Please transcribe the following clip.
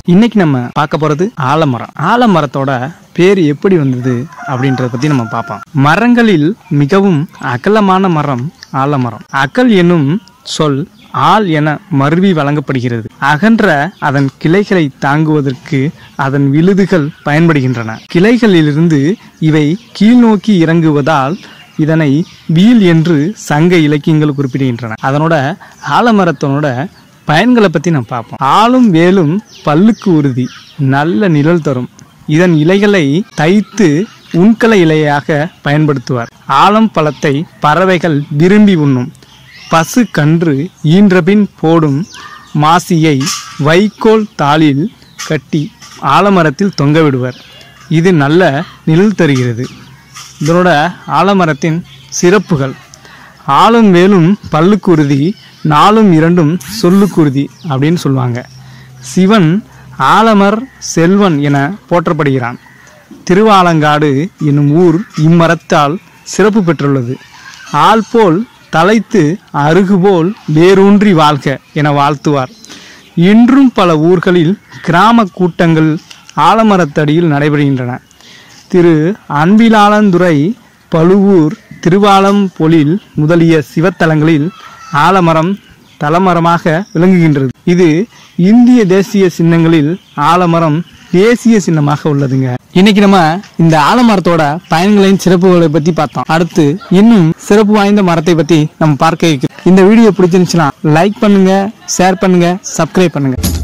இன்னைக்கு நம்ம பார்க்க போறது ஆலமரம் ஆலமரத்தோட பேர் எப்படி வந்தது அப்படின்றத பத்தி நம்ம பார்ப்போம் மரங்களில் மிகவும் அகலமான மரம் ஆலமரம் அகல் என்னும் சொல் ஆள் என மருவி வழங்கப்படுகிறது அகன்ற அதன் கிளைகளை தாங்குவதற்கு அதன் விழுதுகள் பயன்படுகின்றன கிளைகளிலிருந்து இவை கீழ்நோக்கி இறங்குவதால் இதனை வீல் என்று சங்க இலக்கியங்கள் குறிப்பிடுகின்றன அதனோட ஆலமரத்தினோட பயன்களை பற்றி நம்ம பார்ப்போம் ஆளும் வேலும் பல்லுக்கு உறுதி நல்ல நிழல் தரும் இதன் இலைகளை தைத்து உண்கல இலையாக பயன்படுத்துவார் ஆலம் பழத்தை பறவைகள் விரும்பி உண்ணும் பசு கன்று ஈன்றபின் போடும் மாசியை வைக்கோல் தாளில் கட்டி ஆலமரத்தில் தொங்க விடுவர் இது நல்ல நிழல் தருகிறது இதனோட ஆலமரத்தின் சிறப்புகள் ஆளும் வேலும் பல்லுக்குருதி நாலும் இரண்டும் சொல்லுக்குருதி அப்படின்னு சொல்லுவாங்க சிவன் ஆலமர் செல்வன் என போற்றப்படுகிறான் திருவாலங்காடு என்னும் ஊர் இம்மரத்தால் சிறப்பு பெற்றுள்ளது ஆள் போல் தலைத்து அருகுபோல் வேரூன்றி வாழ்க என வாழ்த்துவார் இன்றும் பல ஊர்களில் கிராம கூட்டங்கள் ஆலமரத்தடியில் நடைபெறுகின்றன திரு அன்பிலாளந்துறை பழுவூர் திருவாலம்பொழில் முதலிய சிவத்தலங்களில் ஆலமரம் தலமரமாக விளங்குகின்றது இது இந்திய தேசிய சின்னங்களில் ஆலமரம் தேசிய சின்னமாக உள்ளதுங்க இன்னைக்கு நம்ம இந்த ஆலமரத்தோட பயன்களின் சிறப்புகளை பத்தி பார்த்தோம் அடுத்து இன்னும் சிறப்பு வாய்ந்த மரத்தை பத்தி நம்ம பார்க்க இருக்கிறோம் இந்த வீடியோ பிடிச்சிருந்துச்சுன்னா லைக் பண்ணுங்க ஷேர் பண்ணுங்க சப்ஸ்கிரைப் பண்ணுங்க